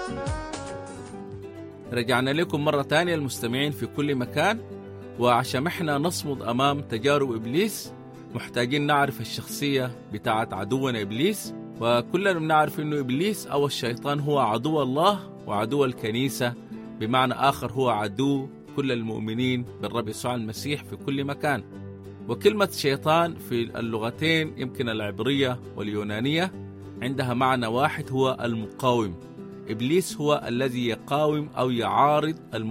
رجعنا لكم مرة تانية المستمعين في كل مكان وعشان احنا نصمد أمام تجارب إبليس محتاجين نعرف الشخصية بتاعت عدونا إبليس وكلنا بنعرف إنه إبليس أو الشيطان هو عدو الله وعدو الكنيسة بمعنى آخر هو عدو كل المؤمنين بالرب يسوع المسيح في كل مكان وكلمة شيطان في اللغتين يمكن العبرية واليونانية عندها معنى واحد هو المقاوم إبليس هو الذي يقاوم أو يعارض